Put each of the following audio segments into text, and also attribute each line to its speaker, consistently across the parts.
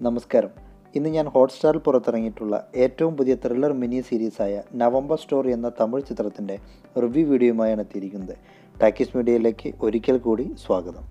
Speaker 1: നമസ്കാരം ഇന്ന് ഞാൻ ഹോട്ട്സ്റ്റാറിൽ പുറത്തിറങ്ങിയിട്ടുള്ള ഏറ്റവും പുതിയ ത്രില്ലർ മിനി സീരീസായ നവംബർ സ്റ്റോറി എന്ന തമിഴ് ചിത്രത്തിൻ്റെ റിവ്യൂ വീഡിയോയുമായാണ് എത്തിയിരിക്കുന്നത് ടാക്കീസ് മീഡിയയിലേക്ക് ഒരിക്കൽ കൂടി സ്വാഗതം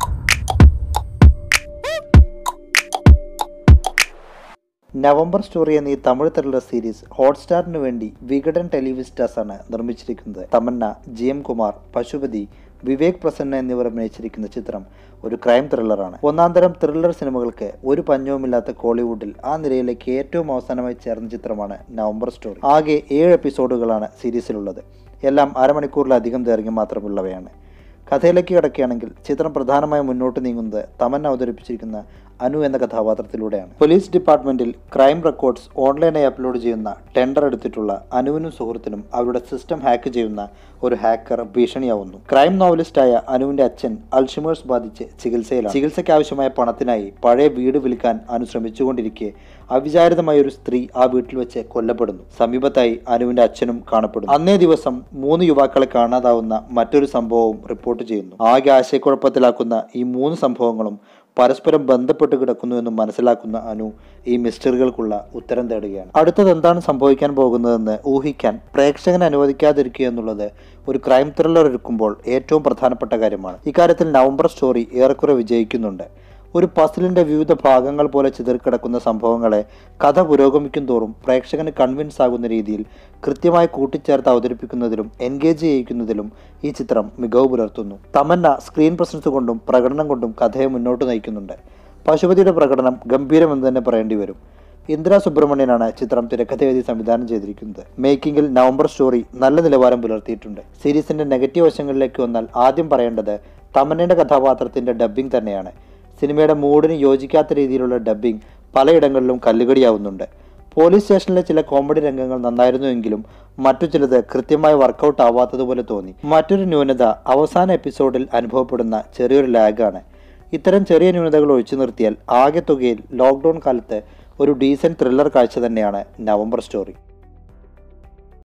Speaker 1: നവംബർ സ്റ്റോറി എന്ന ഈ തമിഴ് ത്രില്ലർ സീരീസ് ഹോട്ട്സ്റ്റാറിന് വേണ്ടി വികടൻ ടെലിവിസ്റ്റാസ് ആണ് നിർമ്മിച്ചിരിക്കുന്നത് തമന്ന ജി എം കുമാർ പശുപതി വിവേക് പ്രസന്ന എന്നിവർ അഭിനയിച്ചിരിക്കുന്ന ചിത്രം ഒരു ക്രൈം ത്രില്ലറാണ് ഒന്നാം തരം ത്രില്ലർ സിനിമകൾക്ക് ഒരു പഞ്ഞവുമില്ലാത്ത കോളിവുഡിൽ ആ നിരയിലേക്ക് ഏറ്റവും അവസാനമായി ചേർന്ന ചിത്രമാണ് നവംബർ സ്റ്റോറി ആകെ ഏഴ് എപ്പിസോഡുകളാണ് സീരീസിലുള്ളത് എല്ലാം അരമണിക്കൂറിലധികം ദൈർഘ്യം മാത്രമുള്ളവയാണ് കഥയിലേക്ക് കിടക്കുകയാണെങ്കിൽ ചിത്രം പ്രധാനമായും മുന്നോട്ട് നീങ്ങുന്നത് തമൻ അവതരിപ്പിച്ചിരിക്കുന്ന അനു എന്ന കഥാപാത്രത്തിലൂടെയാണ് പോലീസ് ഡിപ്പാർട്ട്മെന്റിൽ ക്രൈം റെക്കോർഡ്സ് ഓൺലൈനായി അപ്ലോഡ് ചെയ്യുന്ന ടെൻഡർ എടുത്തിട്ടുള്ള അനുവിനും സുഹൃത്തിനും അവരുടെ സിസ്റ്റം ഹാക്ക് ചെയ്യുന്ന ഒരു ഹാക്കർ ഭീഷണിയാവുന്നു ക്രൈം നോവലിസ്റ്റായ അനുവിന്റെ അച്ഛൻ അൾഷിമേഴ്സ് ബാധിച്ച് ചികിത്സയിലാണ് ചികിത്സയ്ക്ക് ആവശ്യമായ പണത്തിനായി പഴയ വീട് വിൽക്കാൻ അനു ശ്രമിച്ചുകൊണ്ടിരിക്കെ അവിചാരിതമായ ഒരു സ്ത്രീ ആ വീട്ടിൽ വെച്ച് കൊല്ലപ്പെടുന്നു സമീപത്തായി അനുവിന്റെ അച്ഛനും കാണപ്പെടുന്നു അന്നേ ദിവസം മൂന്ന് യുവാക്കളെ കാണാതാവുന്ന മറ്റൊരു സംഭവവും റിപ്പോർട്ട് ചെയ്യുന്നു ആകെ ആശയക്കുഴപ്പത്തിലാക്കുന്ന ഈ മൂന്ന് സംഭവങ്ങളും പരസ്പരം ബന്ധപ്പെട്ട് കിടക്കുന്നു എന്ന് മനസ്സിലാക്കുന്ന അനു ഈ മിസ്റ്ററികൾക്കുള്ള ഉത്തരം തേടുകയാണ് അടുത്തത് എന്താണ് സംഭവിക്കാൻ പോകുന്നതെന്ന് ഊഹിക്കാൻ പ്രേക്ഷകൻ അനുവദിക്കാതിരിക്കുക എന്നുള്ളത് ഒരു ക്രൈം ത്രില്ലർ ഒരുക്കുമ്പോൾ ഏറ്റവും പ്രധാനപ്പെട്ട കാര്യമാണ് ഇക്കാര്യത്തിൽ നവംബർ സ്റ്റോറി ഏറെക്കുറെ വിജയിക്കുന്നുണ്ട് ഒരു പസിലിന്റെ വിവിധ ഭാഗങ്ങൾ പോലെ ചിതറിക്കിടക്കുന്ന സംഭവങ്ങളെ കഥ പുരോഗമിക്കും തോറും പ്രേക്ഷകന് കൺവിൻസ് ആകുന്ന രീതിയിൽ കൃത്യമായി കൂട്ടിച്ചേർത്ത് അവതരിപ്പിക്കുന്നതിലും എൻഗേജ് ചെയ്യിക്കുന്നതിലും ഈ ചിത്രം മികവ് പുലർത്തുന്നു തമന്ന സ്ക്രീൻ പ്രസൻസ് കൊണ്ടും പ്രകടനം കൊണ്ടും കഥയെ മുന്നോട്ട് നയിക്കുന്നുണ്ട് പശുപതിയുടെ പ്രകടനം ഗംഭീരമെന്ന് തന്നെ പറയേണ്ടി വരും ഇന്ദിര സുബ്രഹ്മണ്യനാണ് ചിത്രം തിരക്കഥയെഴുതി സംവിധാനം ചെയ്തിരിക്കുന്നത് മേക്കിംഗിൽ നവംബർ സ്റ്റോറി നല്ല നിലവാരം പുലർത്തിയിട്ടുണ്ട് സീരീസിന്റെ നെഗറ്റീവ് വശങ്ങളിലേക്ക് വന്നാൽ ആദ്യം പറയേണ്ടത് തമന്നയുടെ കഥാപാത്രത്തിന്റെ ഡബ്ബിംഗ് തന്നെയാണ് സിനിമയുടെ മൂഡിന് യോജിക്കാത്ത രീതിയിലുള്ള ഡബ്ബിംഗ് പലയിടങ്ങളിലും കല്ലുകടിയാവുന്നുണ്ട് പോലീസ് സ്റ്റേഷനിലെ ചില കോമഡി രംഗങ്ങൾ നന്നായിരുന്നുവെങ്കിലും മറ്റു ചിലത് കൃത്യമായി വർക്കൗട്ട് ആവാത്തതുപോലെ തോന്നി മറ്റൊരു ന്യൂനത അവസാന എപ്പിസോഡിൽ അനുഭവപ്പെടുന്ന ചെറിയൊരു ലാഗാണ് ഇത്തരം ചെറിയ ന്യൂനതകൾ ഒഴിച്ചു നിർത്തിയാൽ ആകെ തുകയിൽ ലോക്ക്ഡൗൺ കാലത്ത് ഒരു ഡീസൻറ്റ് ത്രില്ലർ കാഴ്ച തന്നെയാണ് നവംബർ സ്റ്റോറി